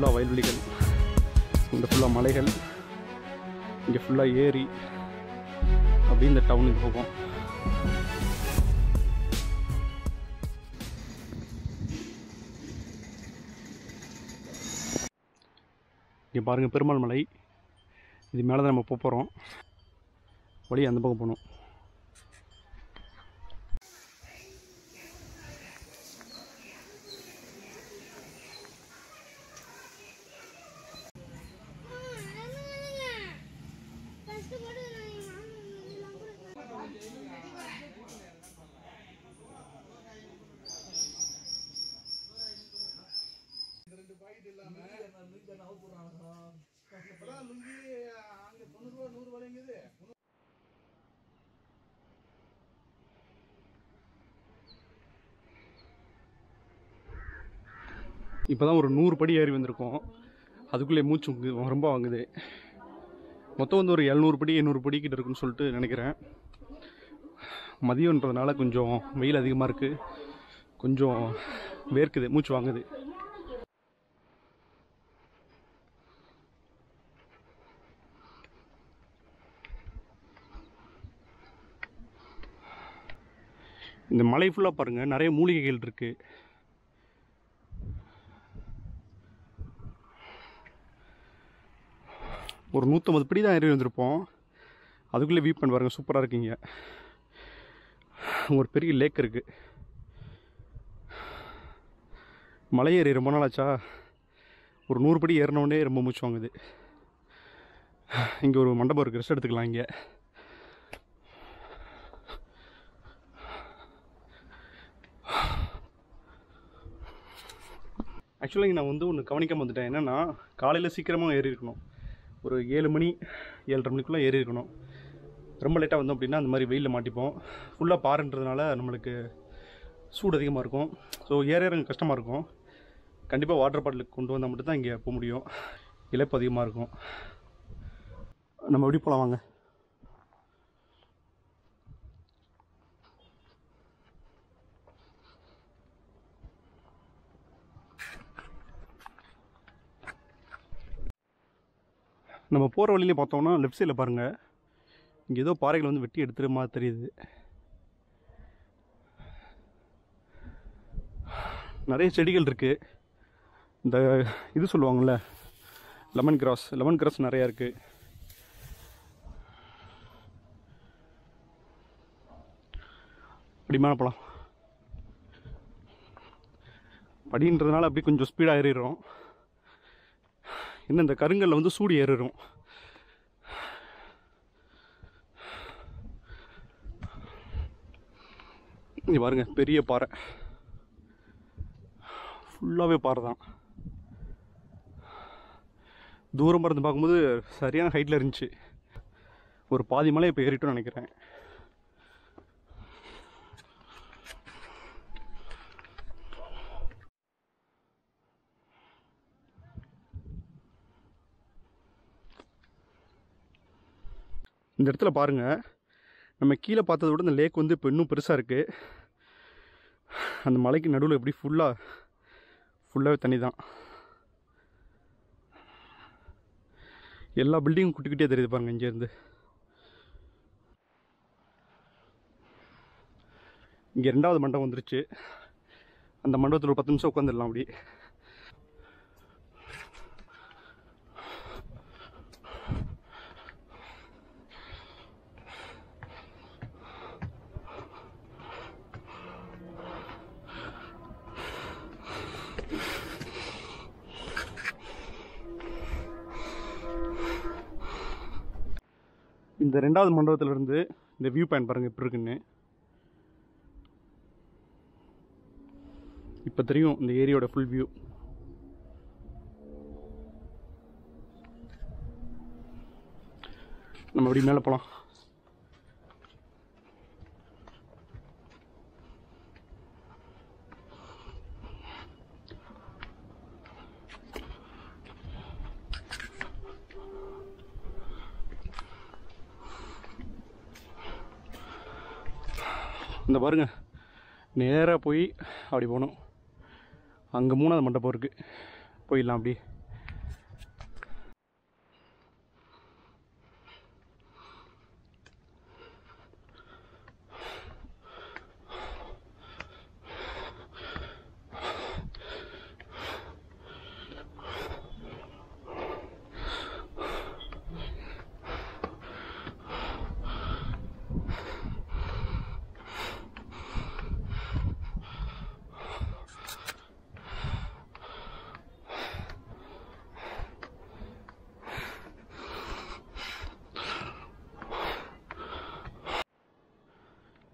ஃபுல்லாக வயல்வெளிகள் இந்த ஃபுல்லாக மலைகள் இங்கே ஃபுல்லாக ஏரி அப்படி இந்த டவுனுக்கு போகும் இங்கே பாருங்கள் பெருமாள் மலை இது மேலே தான் நம்ம போக போகிறோம் வழி அந்த பக்கம் போகணும் இப்போ தான் ஒரு நூறு படி ஏறி வந்திருக்கோம் அதுக்குள்ளே மூச்சு வாங்கு- ரொம்ப வாங்குது மொத்தம் வந்து ஒரு எழுநூறு படி எண்ணூறு படி கிட்ட இருக்குன்னு சொல்லிட்டு நினைக்கிறேன் மதியம்ன்றதுனால கொஞ்சம் வெயில் அதிகமாக இருக்குது கொஞ்சம் வேர்க்குது மூச்சு வாங்குது இந்த மலை ஃபுல்லாக பாருங்கள் நிறைய மூலிகைகள் இருக்குது ஒரு நூற்றம்பது படி தான் ஏறி வந்திருப்போம் அதுக்குள்ளே வியூ பண்ணி பாருங்கள் சூப்பராக இருக்கீங்க ஒரு பெரிய லேக் இருக்குது மலை ஏறி ரொம்ப நாள் ஆச்சா ஒரு நூறு படி ஏறினோடனே ரொம்ப மூச்சு வாங்குது இங்கே ஒரு மண்டபம் இருக்குது ரெஸ்ட் எடுத்துக்கலாம் இங்கே ஆக்சுவலாக நான் வந்து ஒன்று கவனிக்காம வந்துட்டேன் என்னென்னா காலையில் சீக்கிரமாக ஏறி இருக்கணும் ஒரு ஏழு மணி ஏழரை மணிக்குள்ளே ஏறி இருக்கணும் ரொம்ப லேட்டாக வந்தோம் அப்படின்னா அந்த மாதிரி வெயிலில் மாட்டிப்போம் ஃபுல்லாக பாருன்றதுனால நம்மளுக்கு சூடு அதிகமாக இருக்கும் ஸோ ஏற இறங்க கஷ்டமாக இருக்கும் கண்டிப்பாக வாட்டர் பாட்டில் கொண்டு வந்தால் மட்டும்தான் இங்கே போக முடியும் இழப்பு அதிகமாக இருக்கும் நம்ம எப்படி போகலாம் வாங்க நம்ம போகிற வழியிலே பார்த்தோம்னா லெஃப்ட் சைடில் பாருங்கள் இங்கே ஏதோ பாறைகள் வந்து வெட்டி எடுத்துகிற மாதிரி தெரியுது நிறைய செடிகள் இருக்குது இந்த இது சொல்லுவாங்கள்ல லெமன் கிராஸ் லெமன் கிராஸ் நிறையா இருக்குது அப்படிமா போகலாம் படின்றதுனால அப்படியே கொஞ்சம் ஸ்பீடாக ஏறிடுறோம் இன்னும் இந்த கருங்கல்ல வந்து சூடு ஏறிடும் இங்க பாருங்க பெரிய பாறை ஃபுல்லாகவே பாறை தான் தூரமாக இருந்து பார்க்கும்போது சரியான ஹைட்டில் இருந்துச்சு ஒரு பாதி மலை இப்போ ஏறிட்டோம்னு நினைக்கிறேன் இந்த இடத்துல பாருங்க நம்ம கீழே பார்த்ததை விட இந்த லேக் வந்து இப்போ இன்னும் பெருசாக இருக்குது அந்த மலைக்கு நடுவில் எப்படி ஃபுல்லாக ஃபுல்லாகவே தண்ணி தான் எல்லா பில்டிங்கும் குட்டி குட்டியாக தெரியுது பாருங்க இங்கேருந்து இங்கே ரெண்டாவது மண்டபம் வந்துருச்சு அந்த மண்டபத்தில் ஒரு பத்து நிமிஷம் உட்காந்துடலாம் அப்படி இந்த ரெண்டாவது மண்டபத்துல இருந்து இந்த வியூ பாயிண்ட் பாருங்க எப்படி இருக்குன்னு இப்போ தெரியும் இந்த ஏரியாவோட ஃபுல் வியூ நம்ம அப்படி மேலே போகலாம் இந்த பாருங்க நேராக போய் அப்படி போகணும் அங்கே மூணாவது மண்டபம் இருக்குது போயிடலாம் அப்படி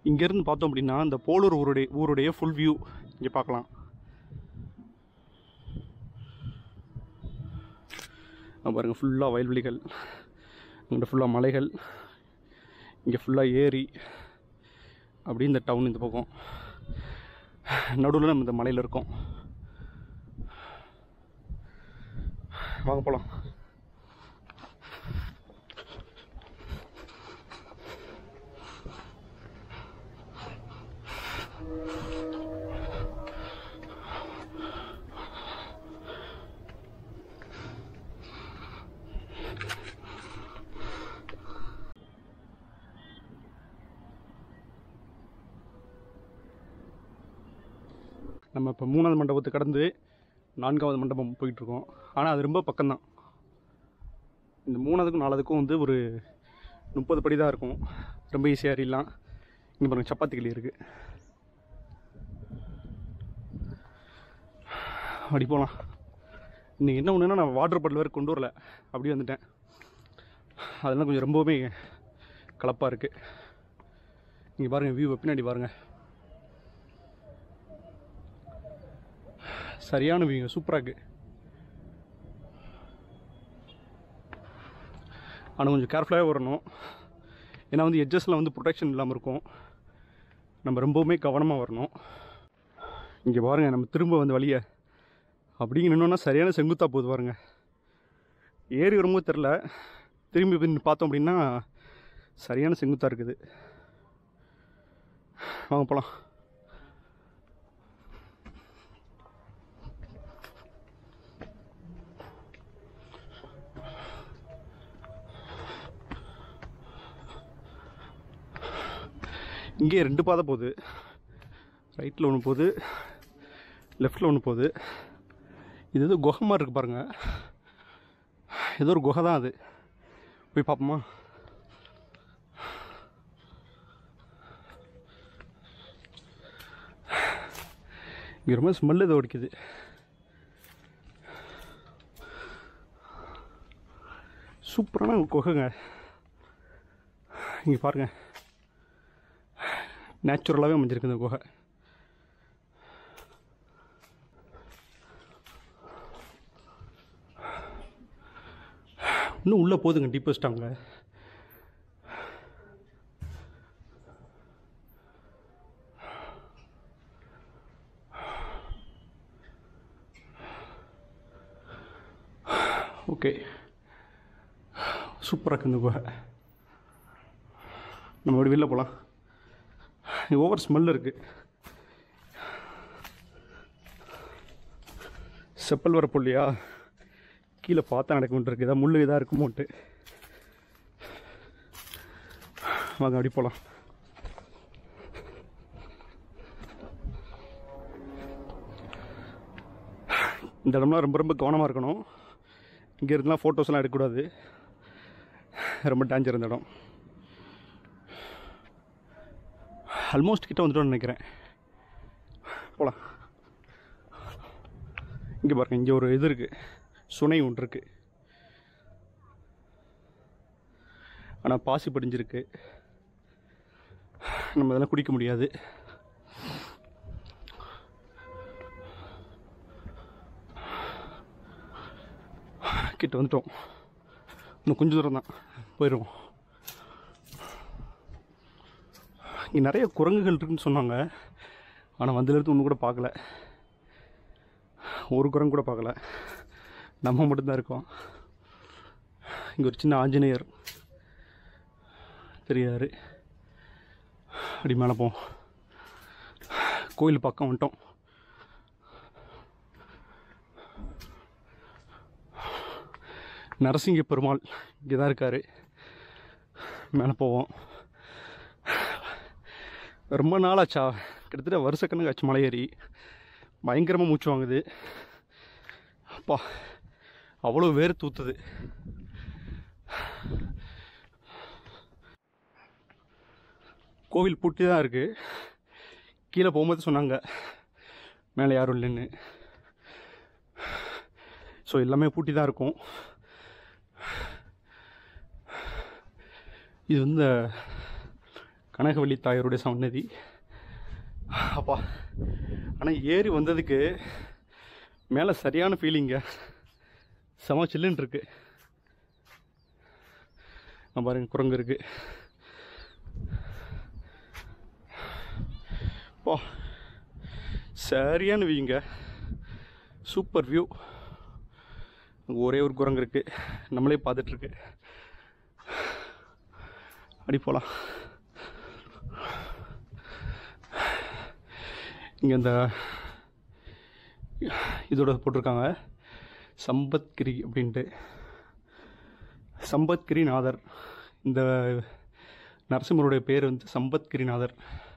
இங்கேருந்து பார்த்தோம் அப்படின்னா இந்த போலூர் ஊருடைய ஊருடைய ஃபுல் வியூ இங்கே பார்க்கலாம் அங்க பாருங்க ஃபுல்லாக வயல்வெளிகள் இங்கிட்ட ஃபுல்லாக மலைகள் இங்கே ஃபுல்லாக ஏரி அப்படி இந்த டவுன் இந்த பக்கம் நடுவில் நம்ம இந்த மலையில் இருக்கோம் வாங்க போகலாம் நம்ம இப்போ மூணாவது மண்டபத்தை கடந்து நான்காவது மண்டபம் போயிட்டுருக்கோம் ஆனால் அது ரொம்ப பக்கம்தான் இந்த மூணாவதுக்கும் நாலாவதுக்கும் வந்து ஒரு முப்பது படி தான் இருக்கும் ரொம்ப ஈஸியாக ஏறிடலாம் இங்கே பாருங்க சப்பாத்தி கிளி இருக்குது அப்படி போகலாம் இன்றைக்கி என்ன ஒன்றுனா நான் வாட்டர் பாட்டில் வேறு கொண்டு வரல அப்படியே வந்துட்டேன் அதெல்லாம் கொஞ்சம் ரொம்பவுமே கலப்பாக இருக்குது இங்கே பாருங்கள் வியூ பின்னாடி பாருங்கள் சரியான வியூங்க சூப்பராக இருக்குது ஆனால் கொஞ்சம் கேர்ஃபுல்லாகவே வரணும் ஏன்னா வந்து எட்ஜஸ்லாம் வந்து ப்ரொடெக்ஷன் இல்லாமல் இருக்கும் நம்ம ரொம்பவுமே கவனமாக வரணும் இங்கே பாருங்கள் நம்ம திரும்ப வந்து வழியை அப்படிங்க நின்னோன்னா சரியான செங்குத்தா போகுது பாருங்க ஏறி வரும்போது தெரில திரும்பி போய் நின்னு பார்த்தோம் அப்படின்னா சரியான செங்குத்தா இருக்குது வாங்க போகலாம் இங்கே ரெண்டு பாதை போகுது ரைட்டில் ஒன்று போகுது லெஃப்டில் ஒன்று போகுது இது ஏதோ குகை மாதிரி இருக்கு பாருங்க ஏதோ ஒரு குகை தான் அது போய் பார்ப்போமா இங்கே ரொம்ப ஸ்மெல் ஏதோ அடிக்குது சூப்பரான ஒரு குகைங்க இங்கே பாருங்க நேச்சுரலாகவே அமைஞ்சிருக்கு இந்த குகை இன்னும் உள்ளே போகுதுங்க டீப்பஸ்ட் அவங்க ஓகே சூப்பராக இருக்கு இந்த குகை நம்ம அப்படி வெளில போகலாம் ஓவர் ஸ்மெல் இருக்குது செப்பல் வர புள்ளியா கீழே பார்த்தா நடக்க இருக்கு ஏதாவது முள் இதாக இருக்குமோன்ட்டு வாங்க அப்படி போகலாம் இந்த இடம்லாம் ரொம்ப ரொம்ப கவனமாக இருக்கணும் இங்கே இருந்தெல்லாம் ஃபோட்டோஸ்லாம் எடுக்கக்கூடாது ரொம்ப டேஞ்சர் இந்த இடம் ஆல்மோஸ்ட் கிட்ட வந்துட்டோம்னு நினைக்கிறேன் போகலாம் இங்கே பாருங்க இங்கே ஒரு இது இருக்குது சுனை ஒன்று இருக்குது ஆனால் பாசி படிஞ்சிருக்கு நம்ம இதெல்லாம் குடிக்க முடியாது கிட்ட வந்துட்டோம் இன்னும் கொஞ்சம் தூரம் தான் போயிடுவோம் இங்கே நிறைய குரங்குகள் இருக்குன்னு சொன்னாங்க ஆனால் வந்ததுலேருந்து ஒன்று கூட பார்க்கல ஒரு குரங்கு கூட பார்க்கல நம்ம மட்டும்தான் இருக்கோம் இங்கே ஒரு சின்ன ஆஞ்சநேயர் தெரியாரு அப்படி மேலே போவோம் கோயில் பக்கம் வந்துட்டோம் நரசிங்க பெருமாள் இங்கே தான் இருக்கார் மேலே போவோம் ரொம்ப நாளாச்சா கிட்டத்தட்ட வருஷக்கணக்கு ஆச்சு மலை ஏறி பயங்கரமாக மூச்சு வாங்குது அப்பா அவ்வளோ வேர் தூத்துது கோவில் பூட்டி தான் இருக்குது கீழே போகும்போது சொன்னாங்க மேலே யாரும் இல்லைன்னு ஸோ எல்லாமே பூட்டி தான் இருக்கும் இது வந்து கனகவள்ளி தாயாருடைய சன்னதி அப்பா ஆனால் ஏறி வந்ததுக்கு மேலே சரியான ஃபீலிங்க செம சில்லுன்னு இருக்கு நான் பாருங்க குரங்கு இருக்கு பா சரியான வியூங்க சூப்பர் வியூ அங்கே ஒரே ஒரு குரங்கு இருக்கு நம்மளே பார்த்துட்ருக்கு அடி போகலாம் இங்கே இந்த இதோட போட்டிருக்காங்க சம்பத்கிரி அப்படின்ட்டு சம்பத்கிரிநாதர் இந்த நரசிம்மருடைய பேர் வந்து சம்பத்கிரிநாதர்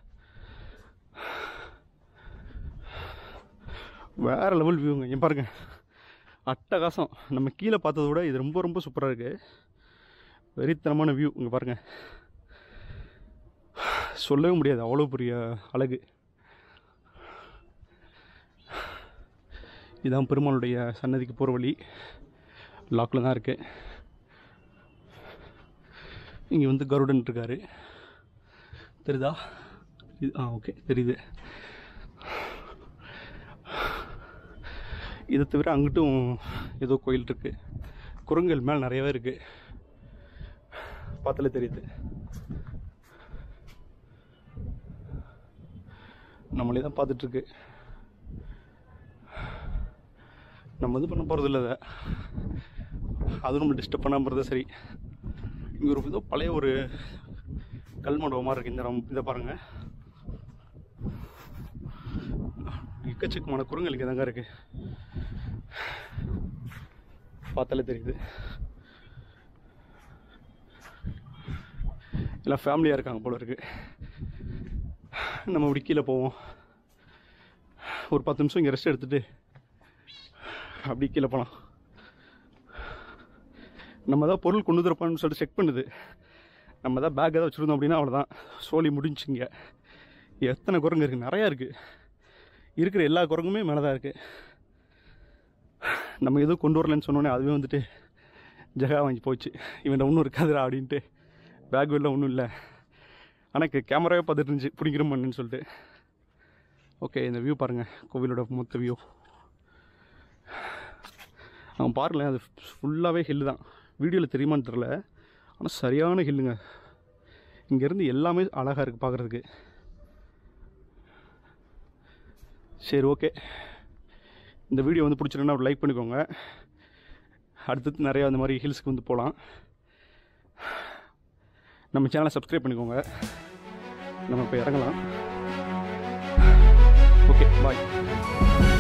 வேற லெவல் வியூங்க இங்க பாருங்க அட்டகாசம் நம்ம கீழே பார்த்ததை விட இது ரொம்ப ரொம்ப சூப்பராக இருக்குது வெறித்தனமான வியூ இங்கே பாருங்க சொல்லவே முடியாது அவ்வளோ பெரிய அழகு இதான் பெருமாளுடைய சன்னதிக்கு போகிற வழி லாக்கில் தான் இருக்குது இங்கே வந்து கருடன் இருக்காரு தெரியுதா இது ஆ ஓகே தெரியுது இதை தவிர அங்கிட்டும் ஏதோ கோயில் இருக்குது குரங்குகள் மேலே நிறையவே இருக்குது பார்த்தாலே தெரியுது நம்மளே தான் பார்த்துட்ருக்கு நம்ம இது பண்ண போகிறது இல்லை அதை அதுவும் நம்ம டிஸ்டர்ப் பண்ணாமல் இருந்தால் சரி இங்கே ஒரு ஏதோ பழைய ஒரு கல் மண்டபம் மாதிரி இருக்குது இந்த ரம் இதை பாருங்கள் எக்கச்சக்கமான குரங்கள் இங்கே தாங்க இருக்குது பார்த்தாலே தெரியுது எல்லாம் ஃபேமிலியாக இருக்காங்க போல இருக்கு நம்ம இப்படி கீழே போவோம் ஒரு பத்து நிமிஷம் இங்கே ரெஸ்ட் எடுத்துட்டு அப்படி கீழே போகலாம் நம்ம தான் பொருள் கொண்டு வந்துருப்பான்னு சொல்லிட்டு செக் பண்ணுது நம்ம தான் பேக் ஏதாவது வச்சுருந்தோம் அப்படின்னா அவ்வளோதான் சோலி முடிஞ்சுங்க எத்தனை குரங்கு இருக்குது நிறையா இருக்குது இருக்கிற எல்லா குரங்குமே மேலே தான் இருக்குது நம்ம எதுவும் கொண்டு வரலன்னு சொன்னோன்னே அதுவே வந்துட்டு ஜகா வாங்கி போச்சு இவன் ஒன்றும் இருக்காதுடா அப்படின்ட்டு பேக் வெளில ஒன்றும் இல்லை ஆனால் கேமராவே பார்த்துட்டு இருந்துச்சு பிடிக்கிற மண்ணுன்னு சொல்லிட்டு ஓகே இந்த வியூ பாருங்கள் கோவிலோட மொத்த வியூ அவன் பாருங்களேன் அது ஃபுல்லாகவே ஹில்லு தான் வீடியோவில் தெரியுமான்னு தெரில ஆனால் சரியான ஹில்லுங்க இங்கேருந்து எல்லாமே அழகாக இருக்குது பார்க்குறதுக்கு சரி ஓகே இந்த வீடியோ வந்து பிடிச்சிருந்தா ஒரு லைக் பண்ணிக்கோங்க அடுத்தது நிறையா இந்த மாதிரி ஹில்ஸ்க்கு வந்து போகலாம் நம்ம சேனலை சப்ஸ்கிரைப் பண்ணிக்கோங்க நம்ம இப்போ இறங்கலாம் ஓகே பாய்